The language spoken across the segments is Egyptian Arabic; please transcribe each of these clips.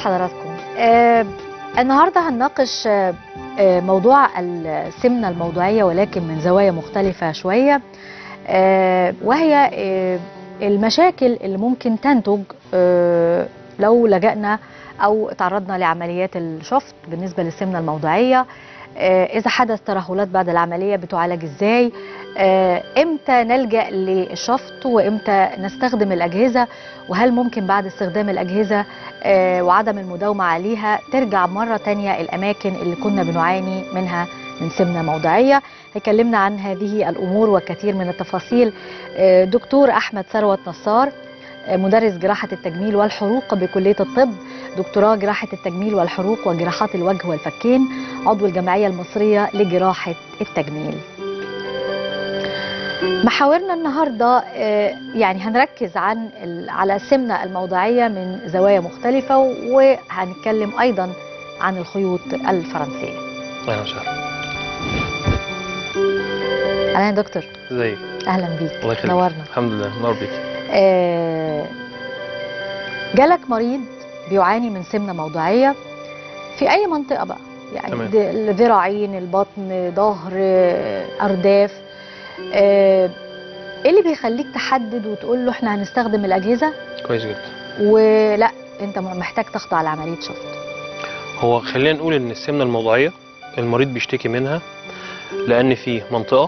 حضراتكم آه النهارده هنناقش آه آه، موضوع السمنه الموضوعيه ولكن من زوايا مختلفه شويه آه وهي آه المشاكل اللي ممكن تنتج آه لو لجأنا او تعرضنا لعمليات الشفط بالنسبه للسمنه الموضعيه آه اذا حدث ترهلات بعد العمليه بتعالج ازاي آه امتى نلجأ للشفط وامتى نستخدم الاجهزه وهل ممكن بعد استخدام الاجهزه آه، وعدم المداومة عليها ترجع مرة تانية الأماكن اللي كنا بنعاني منها من سمنة موضعية هيكلمنا عن هذه الأمور وكثير من التفاصيل آه، دكتور أحمد ثروت نصار آه، مدرس جراحة التجميل والحروق بكلية الطب دكتوراه جراحة التجميل والحروق وجراحات الوجه والفكين عضو الجمعية المصرية لجراحة التجميل محاورنا النهارده آه، يعني هنركز عن ال- على السمنه الموضعيه من زوايا مختلفه وهنتكلم ايضا عن الخيوط الفرنسيه. اهلا وسهلا اهلا يا دكتور ازيك اهلا بيك الله يخليك نورنا. الحمد لله نور بيك آه، جالك مريض بيعاني من سمنه موضعيه في اي منطقه بقى يعني تمام. د- الذراعين البطن ظهر آه، ارداف آه، ايه اللي بيخليك تحدد وتقول له احنا هنستخدم الاجهزه كويس جدا ولا انت محتاج تخضع لعمليه شفط هو خلينا نقول ان السمنه الموضعيه المريض بيشتكي منها لان في منطقه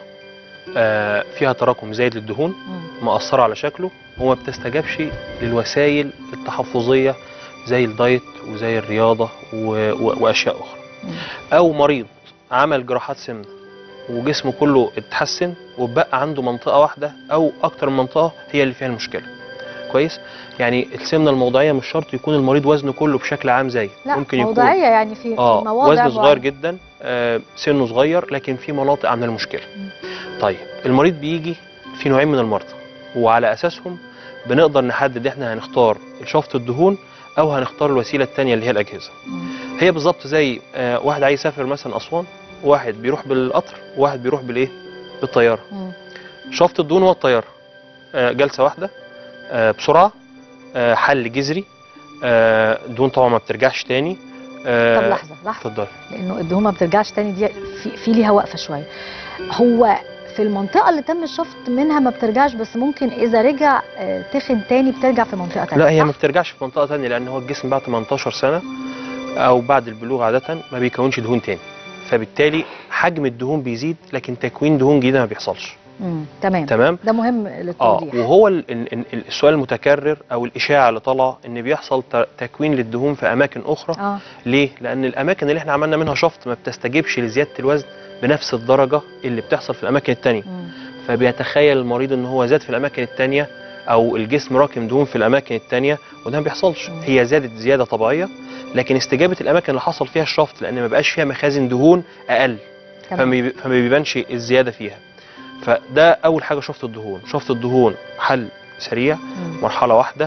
آه، فيها تراكم زايد للدهون مم. مأثرة على شكله وما بتستجابش للوسائل التحفظية زي الدايت وزي الرياضة و... و... وأشياء أخرى مم. أو مريض عمل جراحات سمنة وجسمه كله اتحسن وبقى عنده منطقة واحدة أو أكتر من منطقة هي اللي فيها المشكلة كويس يعني السمنة الموضعية مش شرط يكون المريض وزنه كله بشكل عام زي لا ممكن يكون موضعيه يعني في اه في مواضع وزن صغير معينة. جدا آه سنه صغير لكن في مناطق عندنا المشكله مم. طيب المريض بيجي في نوعين من المرضى وعلى اساسهم بنقدر نحدد احنا هنختار شفط الدهون او هنختار الوسيله الثانيه اللي هي الاجهزه مم. هي بالظبط زي آه واحد عايز يسافر مثلا اسوان واحد بيروح بالقطر وواحد بيروح بالايه بالطياره مم. شفط الدهون هو الطياره آه جلسه واحده آه بسرعه آه حل جذري آه الدهون طبعا ما بترجعش تاني آه طب لحظه لحظه اتفضل لانه الدهون ما بترجعش تاني دي في, في ليها وقفه شويه هو في المنطقه اللي تم الشفط منها ما بترجعش بس ممكن اذا رجع آه، تخن تاني بترجع في منطقه تانية لا هي صح؟ ما بترجعش في منطقه تانية لان هو الجسم بعد 18 سنه او بعد البلوغ عاده ما بيكونش دهون تاني فبالتالي حجم الدهون بيزيد لكن تكوين دهون جديده ما بيحصلش مم. تمام تمام ده مهم اه للتوضيح وهو ال- ال- ال- السؤال المتكرر او الاشاعه اللي طالعه ان بيحصل ت- تكوين للدهون في اماكن اخرى اه ليه لان الاماكن اللي احنا عملنا منها شفط ما بتستجيبش لزياده الوزن بنفس الدرجه اللي بتحصل في الاماكن التانية مم. فبيتخيل المريض ان هو زاد في الاماكن التانية او الجسم راكم دهون في الاماكن التانية وده ما بيحصلش مم. هي زادت زياده طبيعيه لكن استجابه الاماكن اللي حصل فيها الشفط لان ما بقاش فيها مخازن دهون اقل فما تمام بي- فما بيبانش الزياده فيها فده اول حاجه شفط الدهون شفط الدهون حل سريع مم. مرحله واحده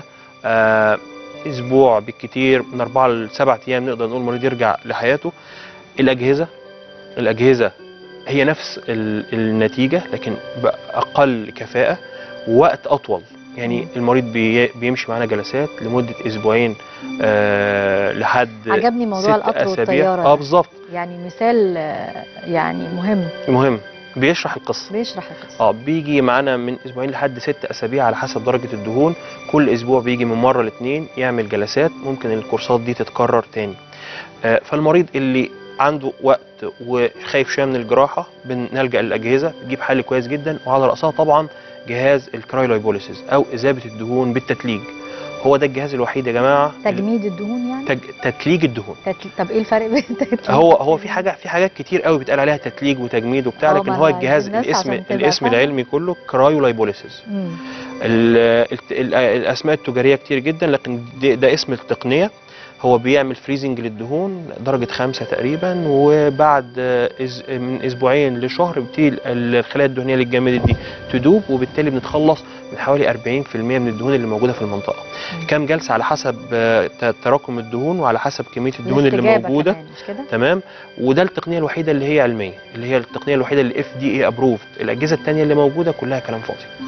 آه اسبوع بالكتير من اربعه لسبعه ايام نقدر نقول المريض يرجع لحياته الاجهزه الاجهزه هي نفس ال- النتيجه لكن باقل كفاءه ووقت اطول يعني مم. المريض بي بيمشي معانا جلسات لمده اسبوعين آه لحد عجبني موضوع ست القطر أسابيع. والطياره اه ده. بالظبط يعني مثال آه، يعني مهم مهم بيشرح القصه بيشرح القصه اه بيجي معانا من اسبوعين لحد ست اسابيع على حسب درجه الدهون كل اسبوع بيجي من مره لاثنين يعمل جلسات ممكن الكورسات دي تتكرر تاني آه فالمريض اللي عنده وقت وخايف شويه من الجراحه بنلجا للاجهزه بتجيب حل كويس جدا وعلى راسها طبعا جهاز الكرايلايبوليسيس او اذابه الدهون بالتتليج هو ده الجهاز الوحيد يا جماعه تجميد الدهون يعني تج... تتليج الدهون تت- طب ايه الفرق بين التتليج هو هو والتجميد؟ في حاجه في حاجات كتير قوي بيتقال عليها تتليج وتجميد وبتاع آه، لكن ما هو أنا الجهاز الناس الاسم عشان تبقى الاسم فاهمة. العلمي كله كرايولايبوليسيس مم. ال- الت- ال- الاسماء التجاريه كتير جدا لكن ده, ده اسم التقنيه هو بيعمل فريزنج للدهون درجه خمسة تقريبا وبعد آه، إز- من اسبوعين لشهر بتبتدي ال- الخلايا الدهنيه اللي اتجمدت دي تدوب وبالتالي بنتخلص من حوالي 40% من الدهون اللي موجوده في المنطقه مم. كام جلسه على حسب آه، ت- تراكم الدهون وعلى حسب كميه الدهون اللي الاستجابة موجوده كمان، مش كده؟ تمام وده التقنيه الوحيده اللي هي علميه اللي هي التقنيه الوحيده اللي اف دي اي ابروفد الاجهزه الثانيه اللي موجوده كلها كلام فاضي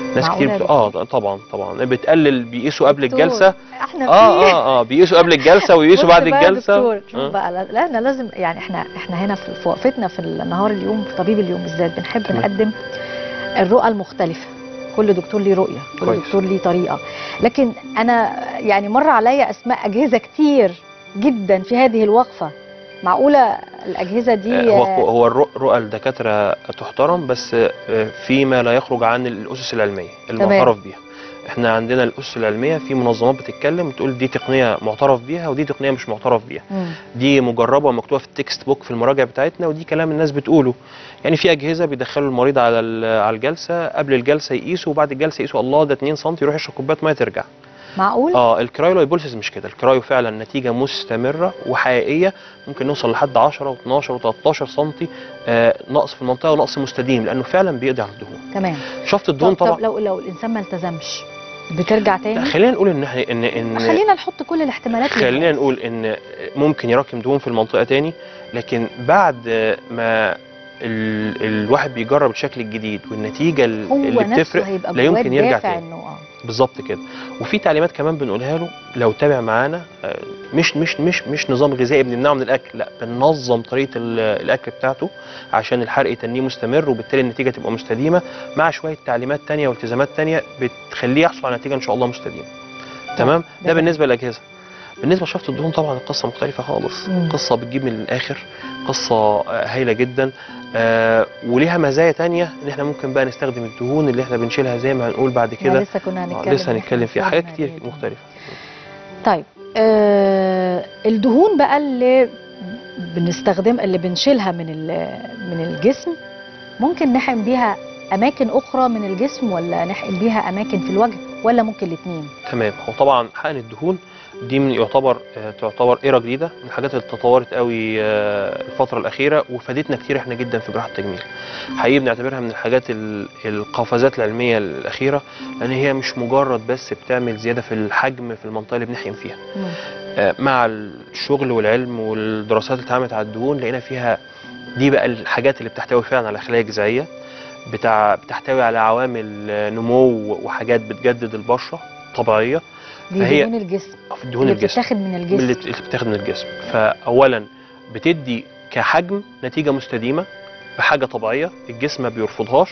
ناس معقولة كتير يا بت... اه طبعا طبعا بتقلل بيقيسوا قبل دكتور، الجلسه احنا اه في اه اه بيقيسوا قبل الجلسه ويقيسوا بص بعد بقى يا الجلسه دكتور شوف آه. بقى لا لا، احنا لازم يعني احنا احنا هنا في في وقفتنا في النهار اليوم في طبيب اليوم بالذات بنحب تمام. نقدم الرؤى المختلفه كل دكتور ليه رؤيه كل كويس. دكتور ليه طريقه لكن انا يعني مر عليا اسماء اجهزه كتير جدا في هذه الوقفه معقوله الاجهزه دي آه، هو هو الرؤ- رؤى الدكاتره تحترم بس آه، فيما لا يخرج عن الاسس العلميه المعترف بيها احنا عندنا الاسس العلميه في منظمات بتتكلم وتقول دي تقنيه معترف بيها ودي تقنيه مش معترف بيها مم. دي مجربه ومكتوبه في التكست بوك في المراجع بتاعتنا ودي كلام الناس بتقوله يعني في اجهزه بيدخلوا المريض على ال- على الجلسه قبل الجلسه يقيسوا وبعد الجلسه يقيسوا الله ده 2 سم يروح يشرب كوبايه ميه ترجع معقول اه الكرايولويبوليسيس مش كده الكرايو فعلا نتيجه مستمره وحقيقيه ممكن نوصل لحد 10 و12 و13 سم آه نقص في المنطقه ونقص مستديم لانه فعلا بيقضي على الدهون تمام شفط الدهون طب, طب طبعا لو لو الانسان ما التزمش بترجع لا، تاني خلينا نقول ان إحنا- ان ان خلينا نحط كل الاحتمالات اللي خلينا نقول ان ممكن يراكم دهون في المنطقه تاني لكن بعد ما ال... الواحد بيجرب الشكل الجديد والنتيجه ال- هو اللي نفسه بتفرق هيبقى لا جواه يمكن يرجع دافع تاني. انه اه بالظبط كده وفي تعليمات كمان بنقولها له لو تابع معانا آه، مش مش مش مش نظام غذائي بنمنعه من الاكل لا بننظم طريقه ال- الاكل بتاعته عشان الحرق يتنيه مستمر وبالتالي النتيجه تبقى مستديمه مع شويه تعليمات تانية والتزامات تانية بتخليه يحصل على نتيجه ان شاء الله مستديمه تمام ده ده بالنسبه للاجهزه بالنسبه لشفط الدهون طبعا القصه مختلفه خالص مم. قصه بتجيب من الاخر قصه آه، هايله جدا آه وليها مزايا تانية ان احنا ممكن بقى نستخدم الدهون اللي احنا بنشيلها زي ما هنقول بعد كده كده لسه كنا آه، هنتكلم لسه إن هنتكلم إحنا فيها حاجات نستخدم كتير هذه الدهون. مختلفه طيب آه الدهون بقى اللي بنستخدم اللي بنشيلها من ال- من الجسم ممكن نحقن بيها اماكن اخرى من الجسم ولا نحقن بيها اماكن في الوجه ولا ممكن الاثنين تمام هو طبعا حقن الدهون دي من يعتبر آه، تعتبر ايرا جديده من الحاجات اللي تطورت قوي آه، الفتره الاخيره وفادتنا كتير احنا جدا في جراحه التجميل حقيقي بنعتبرها من الحاجات ال- القفزات العلميه الاخيره لان هي مش مجرد بس بتعمل زياده في الحجم في المنطقه اللي بنحقن فيها آه، مع الشغل والعلم والدراسات اللي اتعملت على الدهون لقينا فيها دي بقى الحاجات اللي بتحتوي فعلا على خلايا جذعيه بتاع بتحتوي على عوامل آه، نمو وحاجات بتجدد البشره طبيعيه دي فهي- دهون الجسم في دهون اللي الجسم بتتاخد من من الجسم اللي اللي بتاخد من الجسم فاولا بتدي كحجم نتيجه مستديمه بحاجه طبيعيه الجسم ما بيرفضهاش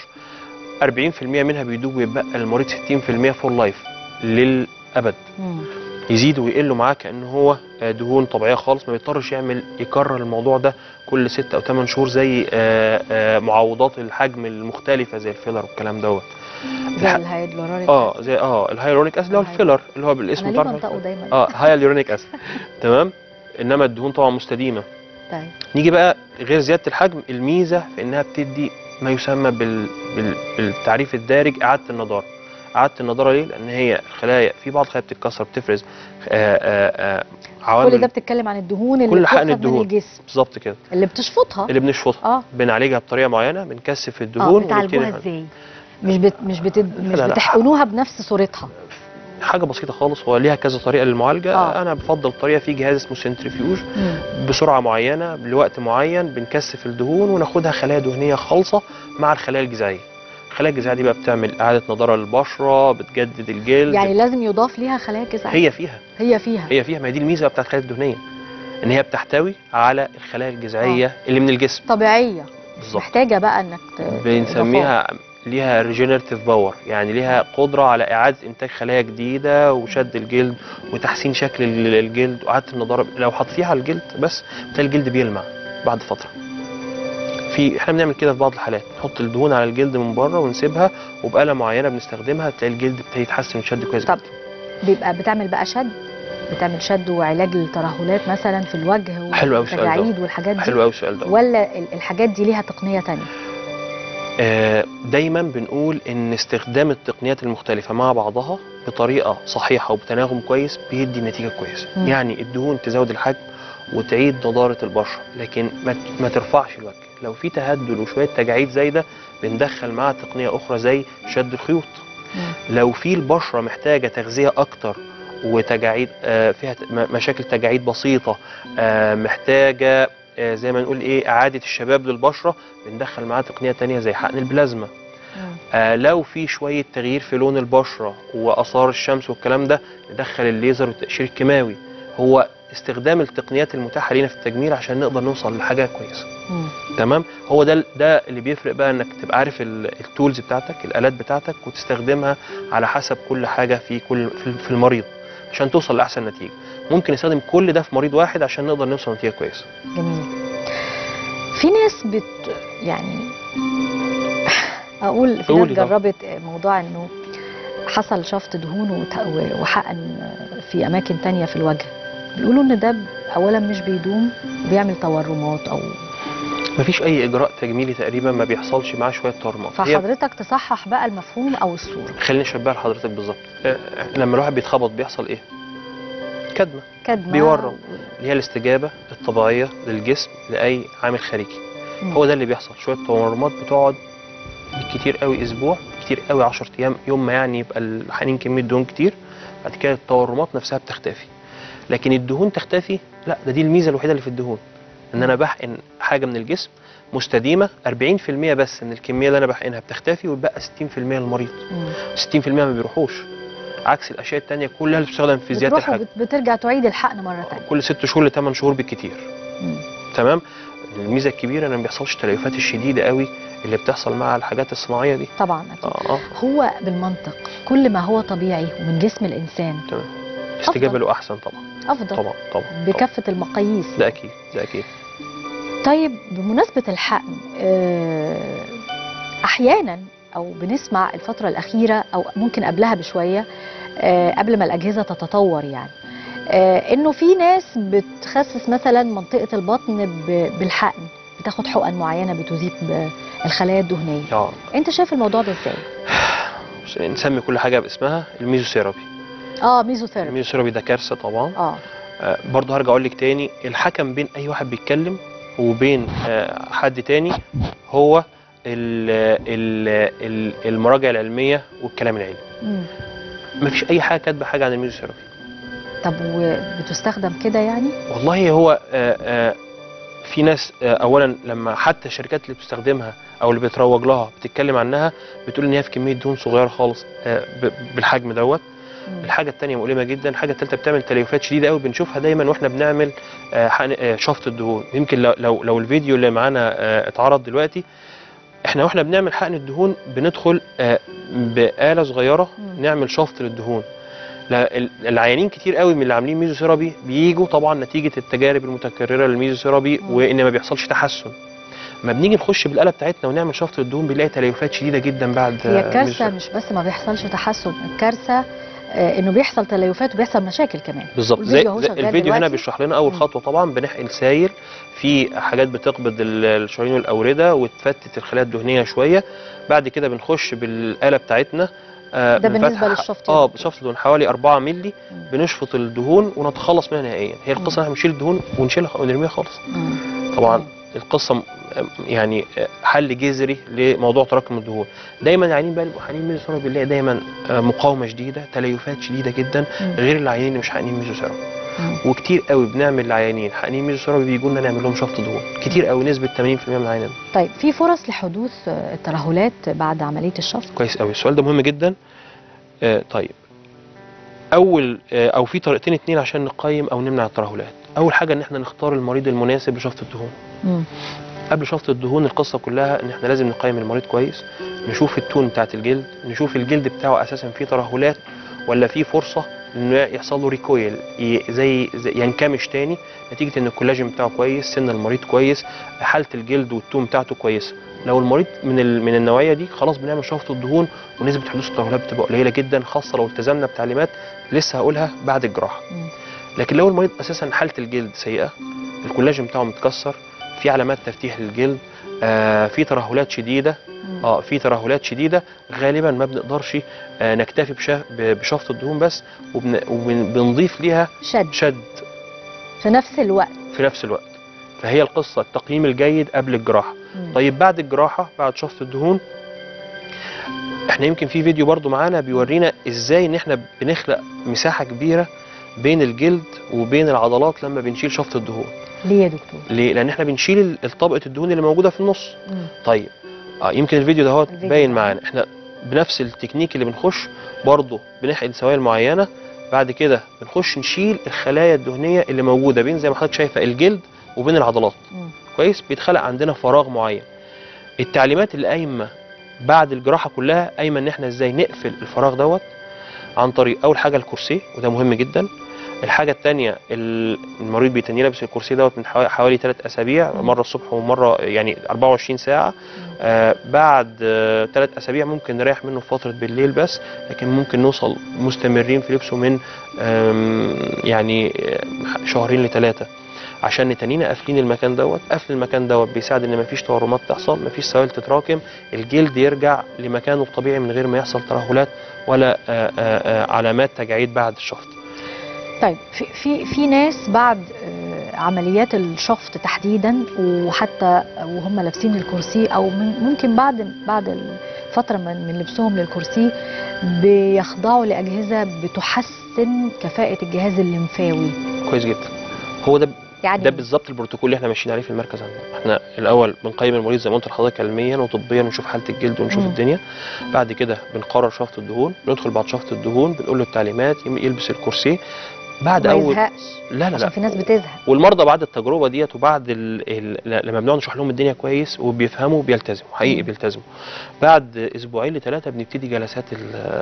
40% منها بيدوب ويبقى المريض 60% فور لايف للابد مم. يزيد ويقل معاه كأنه هو آه، دهون طبيعية خالص ما بيضطرش يعمل يكرر الموضوع ده كل ست أو 8 شهور زي آه، آه، معوضات الحجم المختلفة زي الفيلر والكلام دوت زي الح- الهيدرولاريك اه زي اه الهايلورونيك اسيد اللي هو الهاي- الفيلر اللي هو بالاسم انا ليه بتاع بنطقه دايما اه هايلورونيك اسيد تمام انما الدهون طبعا مستديمه طيب نيجي بقى غير زياده الحجم الميزه في انها بتدي ما يسمى بال... بال... بالتعريف الدارج اعاده النضاره اعاده النضاره ليه لان هي الخلايا في بعض الخلايا بتتكسر بتفرز آه آه آه عوامل كل ده بتتكلم عن الدهون اللي كل حقن بتخرج من الدهون. الجسم بالظبط كده اللي بتشفطها اللي بنشفطها اه بنعالجها بطريقه معينه بنكثف اه الدهون بتعالجوها ونبتدي- ازاي مش بت... مش بت... مش لا، لا. بتحقنوها بنفس صورتها حاجه بسيطه خالص هو ليها كذا طريقه للمعالجه آه. انا بفضل طريقه في جهاز اسمه سنتريفيوج مم. بسرعه معينه لوقت معين بنكثف الدهون وناخدها خلايا دهنيه خالصه مع الخلايا الجذعيه الخلايا الجذعيه دي بقى بتعمل اعاده نضاره للبشره بتجدد الجلد يعني لازم يضاف ليها خلايا جذعيه هي فيها هي فيها هي فيها ما هي دي الميزه بتاعت الخلايا الدهنيه ان هي بتحتوي على الخلايا الجذعيه اللي من الجسم طبيعيه بالظبط محتاجه بقى انك ت- بنسميها ليها ريجنريتيف باور يعني ليها قدره على اعاده انتاج خلايا جديده وشد الجلد وتحسين شكل ال- الجلد واعاده النضاره لو حطيتيها على الجلد بس بتلاقي الجلد بيلمع بعد فتره في احنا بنعمل كده في بعض الحالات نحط الدهون على الجلد من بره ونسيبها وبآلة معينه بنستخدمها تلاقي الجلد ابتدى يتحسن ويشد كويس طب. جدا بيبقى بتعمل بقى شد بتعمل شد وعلاج للترهلات مثلا في الوجه حلو أوي السؤال ده. والتجاعيد والحاجات دي حلو قوي السؤال ده ولا ال- الحاجات دي ليها تقنيه تانية آه، دايما بنقول ان استخدام التقنيات المختلفه مع بعضها بطريقه صحيحه وبتناغم كويس بيدي نتيجه كويسه مم. يعني الدهون تزود الحجم وتعيد نضاره البشره لكن ما ت- ما ترفعش الوجه لو في تهدل وشويه تجاعيد زايده بندخل معاها تقنيه اخرى زي شد الخيوط مم. لو في البشره محتاجه تغذيه اكتر وتجاعيد آه، فيها ت- م- مشاكل تجاعيد بسيطه آه، محتاجه آه، زي ما نقول ايه اعاده الشباب للبشره بندخل معاها تقنيه تانية زي حقن البلازما مم. آه لو في شويه تغيير في لون البشره واثار الشمس والكلام ده ندخل الليزر والتقشير الكيماوي هو استخدام التقنيات المتاحه لينا في التجميل عشان نقدر نوصل لحاجه كويسه مم. تمام هو ده ده اللي بيفرق بقى انك تبقى عارف ال- التولز بتاعتك الالات بتاعتك وتستخدمها على حسب كل حاجه في كل في في المريض عشان توصل لاحسن نتيجه ممكن نستخدم كل ده في مريض واحد عشان نقدر نوصل لنتيجه كويسه جميل في ناس بت يعني اقول في ناس قولي طبعا. جربت موضوع انه حصل شفط دهون وت- وحقن في اماكن تانية في الوجه بيقولوا ان ده اولا مش بيدوم بيعمل تورمات او مفيش اي اجراء تجميلي تقريبا ما بيحصلش معاه شويه تورمات هي فحضرتك تصحح بقى المفهوم او الصوره خليني اشبهها لحضرتك بالظبط آه، لما الواحد بيتخبط بيحصل ايه كدمه كدمه بيورم. اللي هي الاستجابه الطبيعيه للجسم لاي عامل خارجي مم. هو ده اللي بيحصل شويه تورمات بتقعد بالكتير قوي اسبوع كتير قوي 10 ايام يوم ما يعني يبقى الحنين كميه دهون كتير بعد كده التورمات نفسها بتختفي لكن الدهون تختفي لا ده دي الميزه الوحيده اللي في الدهون ان انا بحقن حاجه من الجسم مستديمه 40% بس من الكميه اللي انا بحقنها بتختفي ويبقى 60% للمريض مم. 60% ما بيروحوش عكس الاشياء التانية كلها اللي بتستخدم في زياده بتروح الحجم وبت- بترجع تعيد الحقن مره تانية كل ست شهور لثمان شهور بالكتير مم. تمام الميزه الكبيره ان ما بيحصلش التليفات الشديده قوي اللي بتحصل مع الحاجات الصناعيه دي طبعا اكيد اه اه هو بالمنطق كل ما هو طبيعي ومن جسم الانسان تمام الاستجابه أفضل. له احسن طبعا افضل طبعا طبعا طبعا. بكافه المقاييس ده اكيد ده اكيد طيب بمناسبة الحقن آه، أحيانا أو بنسمع الفترة الأخيرة أو ممكن قبلها بشوية آه، قبل ما الأجهزة تتطور يعني آه، إنه في ناس بتخسس مثلا منطقة البطن ب- بالحقن بتاخد حقن معينة بتذيب ب- الخلايا الدهنية اه أنت شايف الموضوع ده إزاي؟ بس نسمي كل حاجه باسمها الميزوثيرابي آه ميزوثيرابي الميزوثيرابي ده كارثه طبعا آه آه برضه هرجع اقول لك تاني الحكم بين اي واحد بيتكلم وبين آه حد تاني هو ال ال ال المراجع العلميه والكلام العلمي مم. مفيش اي حاجه كاتبه حاجه عن الميزوثيرابي طب وبتستخدم كده يعني؟ والله هو آه، آه، في ناس آه، اولا لما حتى الشركات اللي بتستخدمها او اللي بتروج لها بتتكلم عنها بتقول ان هي في كميه دهون صغيره خالص آه، ب- بالحجم دوت مم. الحاجه الثانيه مؤلمه جدا الحاجه الثالثه بتعمل تليفات شديده قوي بنشوفها دايما واحنا بنعمل آه، حقن- آه، شفط الدهون يمكن لو لو, لو الفيديو اللي معانا آه، اتعرض دلوقتي احنا واحنا بنعمل حقن الدهون بندخل آه، بآلة صغيره مم. نعمل شفط للدهون لا ال- العيانين كتير قوي من اللي عاملين ميزوثيرابي بيجوا طبعا نتيجه التجارب المتكرره للميزوثيرابي مم. وان ما بيحصلش تحسن ما بنيجي نخش بالاله بتاعتنا ونعمل شفط الدهون بنلاقي تليفات شديده جدا بعد هي آه، الكارثه ميزوثيرابي. مش بس ما بيحصلش تحسن الكارثه آه، انه بيحصل تليفات وبيحصل مشاكل كمان بالظبط زي, والفيديو أهو زي شغال الفيديو هنا دلوقتي. بيشرح لنا اول مم. خطوه طبعا بنحقن سايل في حاجات بتقبض ال- الشرايين والاورده وتفتت الخلايا الدهنيه شويه بعد كده بنخش بالاله بتاعتنا آه، ده بالنسبة بنفتح- للشفط اه الدهون. شفط دهون حوالي 4 مللي مم. بنشفط الدهون ونتخلص منها نهائيا هي مم. القصه ان احنا بنشيل الدهون ونشيلها ونرميها خالص مم. طبعا القصه م- يعني حل جذري لموضوع تراكم الدهون دايما العيانين بقى اللي حقنين ميزوثيرابي بنلاقي دايما آه، مقاومه شديده تليفات شديده جدا مم. غير العيانين اللي مش حقنين ميزوثيرابي مم. وكتير قوي بنعمل لعيانين حقنين ميزوثيرابي بيجوا لنا نعمل لهم شفط دهون كتير قوي نسبه 80% من العيانين طيب في فرص لحدوث آه، الترهلات بعد عمليه الشفط كويس قوي السؤال ده مهم جدا آه طيب اول آه او في طريقتين اتنين عشان نقيم او نمنع الترهلات اول حاجه ان احنا نختار المريض المناسب لشفط الدهون مم. قبل شفط الدهون القصه كلها ان احنا لازم نقيم المريض كويس نشوف التون بتاعت الجلد نشوف الجلد بتاعه اساسا فيه ترهلات ولا فيه فرصه انه يحصل له ريكويل ي- زي, زي ينكمش تاني نتيجه ان الكولاجين بتاعه كويس سن المريض كويس حاله الجلد والتون بتاعته كويسه لو المريض من ال- من النوعيه دي خلاص بنعمل شفط الدهون ونسبه حدوث الترهلات بتبقى قليله جدا خاصه لو التزمنا بتعليمات لسه هقولها بعد الجراحه مم. لكن لو المريض اساسا حاله الجلد سيئه الكولاجين بتاعه متكسر في علامات تفتيح للجلد آه في ترهلات شديده مم. اه في ترهلات شديده غالبا ما بنقدرش آه نكتفي بشا- ب- بشفط الدهون بس وبن- وبنضيف ليها شد شد في نفس الوقت في نفس الوقت فهي القصه التقييم الجيد قبل الجراحه مم. طيب بعد الجراحه بعد شفط الدهون احنا يمكن في فيديو برضو معانا بيورينا ازاي ان احنا بنخلق مساحه كبيره بين الجلد وبين العضلات لما بنشيل شفط الدهون ليه يا دكتور ليه لان احنا بنشيل ال- طبقه الدهون اللي موجوده في النص مم. طيب اه يمكن الفيديو ده هو الفيديو باين ده. معانا احنا بنفس التكنيك اللي بنخش برضه بنحقن سوائل معينه بعد كده بنخش نشيل الخلايا الدهنيه اللي موجوده بين زي ما حضرتك شايفه الجلد وبين العضلات مم. كويس بيتخلق عندنا فراغ معين التعليمات اللي قايمه بعد الجراحه كلها قايمه ان احنا ازاي نقفل الفراغ دوت عن طريق اول حاجه الكرسي وده مهم جدا الحاجه الثانيه المريض بيتني لابس الكرسي دوت من حوا- حوالي ثلاث اسابيع مم. مره الصبح ومره يعني 24 ساعه مم. آه بعد ثلاث اسابيع ممكن نريح منه في فتره بالليل بس لكن ممكن نوصل مستمرين في لبسه من آم، يعني آه، شهرين لثلاثه عشان نتنينا قافلين المكان دوت قفل المكان دوت بيساعد ان مفيش تورمات تحصل مفيش سوائل تتراكم الجلد يرجع لمكانه الطبيعي من غير ما يحصل ترهلات ولا آه، آه، آه، علامات تجاعيد بعد الشفط طيب في في في ناس بعد آه، عمليات الشفط تحديدا وحتى وهم لابسين الكرسي او من ممكن بعد بعد فتره من من لبسهم للكرسي بيخضعوا لاجهزه بتحسن كفاءه الجهاز الليمفاوي كويس جدا هو ده يعني ده بالظبط البروتوكول اللي احنا ماشيين عليه في المركز عندنا احنا الاول بنقيم المريض زي ما قلت لحضرتك علميا وطبيا ونشوف حاله الجلد ونشوف مم. الدنيا بعد كده بنقرر شفط الدهون بندخل بعد شفط الدهون بنقول له التعليمات يم- يلبس الكرسي بعد ما اول يزهقش لا لا عشان لا في ناس بتزهق والمرضى بعد التجربه ديت وبعد ال... ال... ل- لما بنقعد نشرح لهم الدنيا كويس وبيفهموا بيلتزموا حقيقي مم. بيلتزموا بعد اسبوعين لثلاثه بنبتدي جلسات ال...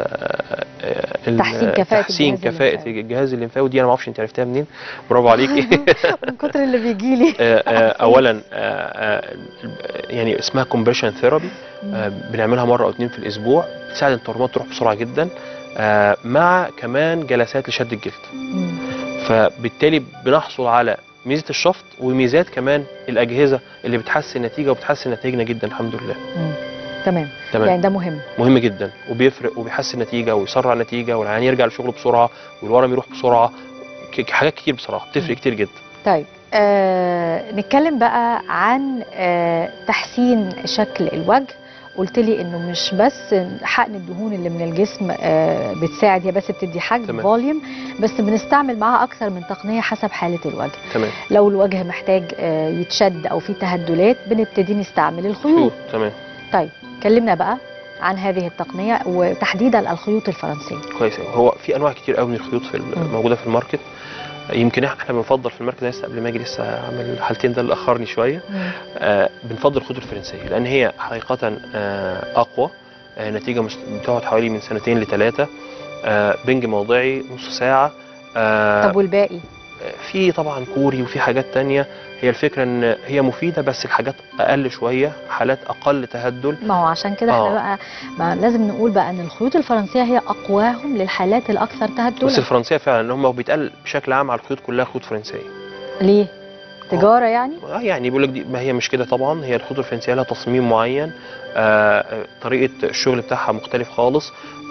ال... تحسين كفاءة تحسين الجهاز كفاءه الليمفاوي. الجهاز الليمفاوي دي انا ما اعرفش انت عرفتها منين برافو عليكي من كتر اللي بيجي لي آه، آه، اولا آه، آه، يعني اسمها كومبريشن ثيرابي بنعملها مره او اتنين في الاسبوع بتساعد التورمات تروح بسرعه جدا آه، مع كمان جلسات لشد الجلد فبالتالي بنحصل على ميزه الشفط وميزات كمان الاجهزه اللي بتحسن النتيجه وبتحسن نتائجنا جدا الحمد لله تمام تمام يعني ده مهم مهم جدا وبيفرق وبيحسن النتيجه ويسرع النتيجه والعيان يرجع لشغله بسرعه والورم يروح بسرعه ك- حاجات كتير بصراحه مم. بتفرق كتير جدا طيب آه نتكلم بقى عن آه تحسين شكل الوجه قلت لي انه مش بس حقن الدهون اللي من الجسم آه بتساعد هي بس بتدي حجم تمام. فوليوم بس بنستعمل معاها اكثر من تقنيه حسب حاله الوجه تمام لو الوجه محتاج آه يتشد او في تهدلات بنبتدي نستعمل الخيوط تمام طيب كلمنا بقى عن هذه التقنيه وتحديدا الخيوط الفرنسيه كويس أوي. هو في انواع كتير قوي من الخيوط في الم- مم. موجوده في الماركت يمكن احنا بنفضل في المركز لسه قبل ما اجي لسه اعمل الحالتين ده اللي اخرني شويه آه بنفضل الخيوط الفرنسيه لان هي حقيقه آه اقوى آه نتيجه مست... بتقعد حوالي من سنتين لثلاثه آه بنج موضعي نص ساعه آه طب والباقي في طبعا كوري وفي حاجات تانية هي الفكره ان هي مفيده بس الحاجات اقل شويه حالات اقل تهدل ما هو عشان كده احنا آه. بقى ما لازم نقول بقى ان الخيوط الفرنسيه هي اقواهم للحالات الاكثر بس تهدلا الفرنسيه فعلا ان هم بيتقال بشكل عام على الخيوط كلها خيوط فرنسيه ليه تجاره يعني اه يعني بيقول لك دي ما هي مش كده طبعا هي الخطوط الفرنسيه لها تصميم معين آه آه، طريقه الشغل بتاعها مختلف خالص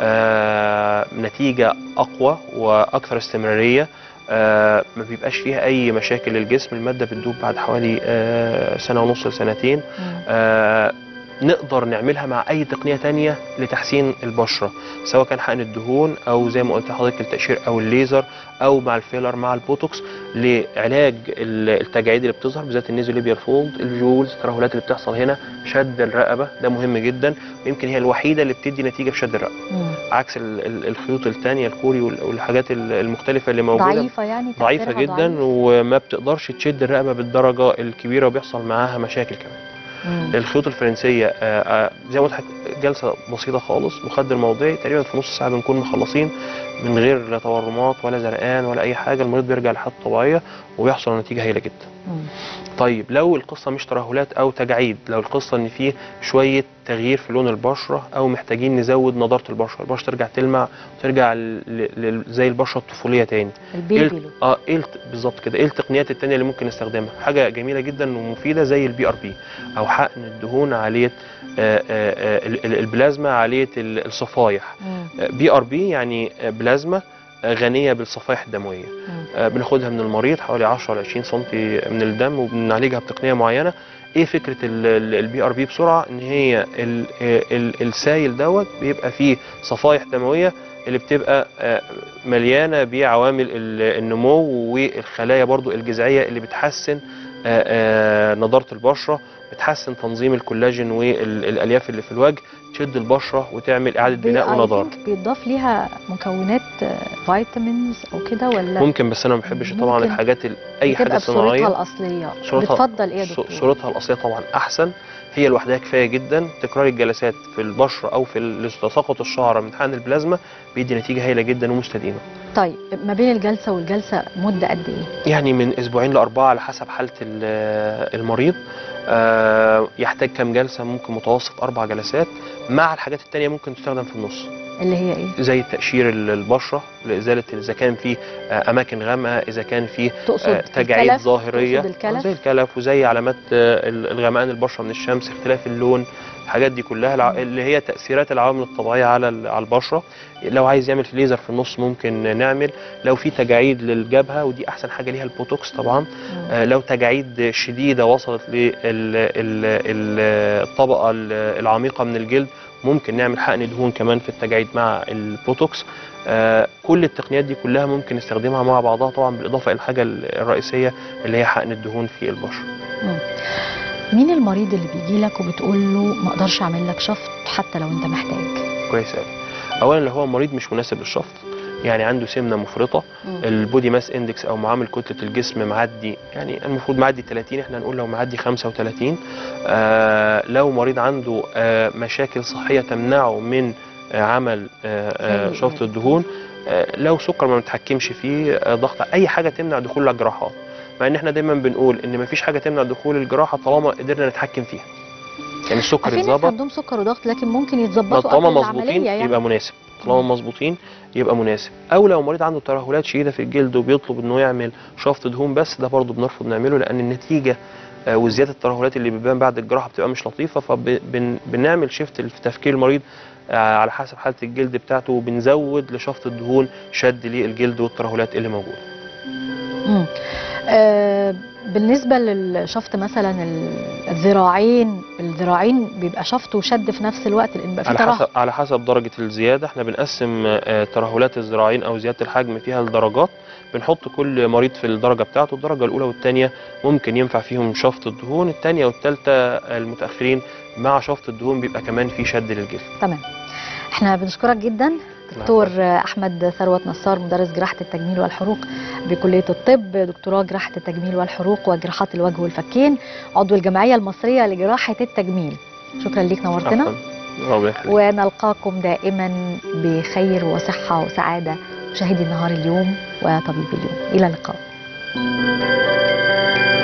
آه نتيجه اقوى واكثر استمراريه آه ما بيبقاش فيها اي مشاكل للجسم الماده بتدوب بعد حوالي آه سنه ونص لسنتين مم. آه نقدر نعملها مع اي تقنيه تانية لتحسين البشره سواء كان حقن الدهون او زي ما قلت لحضرتك التقشير او الليزر او مع الفيلر مع البوتوكس لعلاج ال- التجاعيد اللي بتظهر بالذات النيزوليبيال فولد الجولز الترهلات اللي بتحصل هنا شد الرقبه ده مهم جدا ويمكن هي الوحيده اللي بتدي نتيجه في شد الرقبه مم. عكس ال- ال- الخيوط الثانيه الكوري وال- والحاجات ال- المختلفه اللي موجوده ضعيفه يعني ضعيفه تأثيرها جدا ضعيف. وما بتقدرش تشد الرقبه بالدرجه الكبيره وبيحصل معاها مشاكل كمان مم. الخيوط الفرنسيه آه، آه، زي ما قلت لحضرتك جلسه بسيطه خالص مخدر موضعي تقريبا في نص ساعه بنكون مخلصين من غير لا تورمات ولا زرقان ولا اي حاجه المريض بيرجع لحالته الطبيعيه وبيحصل على نتيجه هايله جدا مم. طيب لو القصه مش ترهلات او تجاعيد لو القصه ان فيه شويه تغيير في لون البشره او محتاجين نزود نضاره البشره البشره ترجع تلمع وترجع ل- ل- زي البشره الطفوليه تاني ايه البيبي الت- لو اه ايه الت- بالظبط كده ايه التقنيات التانية اللي ممكن نستخدمها حاجه جميله جدا ومفيده زي البي ار بي او حقن الدهون عاليه آه، آه، آه، ال- ال- البلازما عاليه ال- الصفائح مم. بي ار بي يعني آه، بلازما آه، غنيه بالصفائح الدمويه مم. آه، بناخدها من المريض حوالي 10 ل 20 سم من الدم وبنعالجها بتقنيه معينه ايه فكره البي ار بي بسرعه ان هي ال- ال- السائل دوت بيبقى فيه صفائح دمويه اللي بتبقى آه، مليانه بعوامل ال- النمو والخلايا برضو الجذعيه اللي بتحسن آه، آه، نضاره البشره بتحسن تنظيم الكولاجين والالياف اللي في الوجه تشد البشره وتعمل اعاده بناء بي- I ونضاره think بيضاف ليها مكونات فيتامينز او كده ولا ممكن بس انا ما بحبش طبعا ممكن الحاجات ال- اي حاجه بتبقى بصورتها صناعيه الاصليه صورتها- بتفضل ايه يا ص- دكتور صورتها الاصليه طبعا احسن هي لوحدها كفايه جدا تكرار الجلسات في البشره او في ال- تساقط الشعر من حقن البلازما بيدي نتيجه هايله جدا ومستديمه طيب ما بين الجلسه والجلسه مده قد ايه يعني من اسبوعين لاربعه على حسب حاله ال- المريض آه، يحتاج كام جلسه ممكن متوسط اربع جلسات مع الحاجات التانية ممكن تستخدم في النص اللي هي ايه زي تقشير ال- البشره لازاله اذا كان فيه آه، اماكن غامقه اذا كان فيه تقصد آه، تجاعيد الكلف؟ ظاهريه تقصد الكلف؟ زي الكلف وزي علامات آه، ال- الغمقان البشره من الشمس اختلاف اللون الحاجات دي كلها الع- اللي هي تاثيرات العوامل الطبيعيه على ال- على البشره لو عايز يعمل في ليزر في النص ممكن نعمل لو في تجاعيد للجبهه ودي احسن حاجه ليها البوتوكس طبعا مم. آه، لو تجاعيد شديده وصلت للطبقه العميقه من الجلد ممكن نعمل حقن دهون كمان في التجاعيد مع البوتوكس آه، كل التقنيات دي كلها ممكن نستخدمها مع بعضها طبعا بالاضافه الى الحاجه الرئيسيه اللي هي حقن الدهون في البشره مين المريض اللي بيجي لك وبتقول له ما اقدرش اعمل لك شفط حتى لو انت محتاج كويس قوي اولا لو هو مريض مش مناسب للشفط يعني عنده سمنه مفرطه البودي ماس اندكس او معامل كتله الجسم معدي يعني المفروض معدي 30 احنا هنقول لو معدي 35 آه لو مريض عنده آه مشاكل صحيه تمنعه من آه عمل آه آه أي- شفط الدهون آه لو سكر ما بنتحكمش فيه آه ضغط اي حاجه تمنع دخول الجراحات مع ان احنا دايما بنقول ان مفيش حاجه تمنع دخول الجراحه طالما قدرنا نتحكم فيها يعني السكر في ناس اتظبط عندهم سكر وضغط لكن ممكن يتظبطوا طالما قبل مظبوطين العمليه يعني يبقى مناسب طالما مم. مظبوطين يبقى مناسب او لو مريض عنده ترهلات شديده في الجلد وبيطلب انه يعمل شفط دهون بس ده برضه بنرفض نعمله لان النتيجه آه، وزياده الترهلات اللي بتبان بعد الجراحه بتبقى مش لطيفه فبنعمل شيفت في تفكير المريض آه، على حسب حاله الجلد بتاعته وبنزود لشفط الدهون شد للجلد والترهلات اللي موجوده مم. آه بالنسبة للشفط مثلا ال- الذراعين الذراعين بيبقى شفط وشد في نفس الوقت لان بيبقى في على ترهل حسب على حسب درجه الزياده احنا بنقسم آه، ترهلات الذراعين او زياده الحجم فيها لدرجات بنحط كل مريض في الدرجه بتاعته الدرجه الاولى والثانيه ممكن ينفع فيهم شفط الدهون الثانيه والثالثه المتاخرين مع شفط الدهون بيبقى كمان في شد للجلد تمام احنا بنشكرك جدا دكتور احمد ثروت نصار مدرس جراحه التجميل والحروق بكليه الطب دكتوراه جراحه التجميل والحروق وجراحات الوجه والفكين عضو الجمعيه المصريه لجراحه التجميل شكرا ليك نورتنا عفواً. ربنا يخليك ونلقاكم دائما بخير وصحه وسعاده مشاهدي النهار اليوم وطبيب اليوم الى اللقاء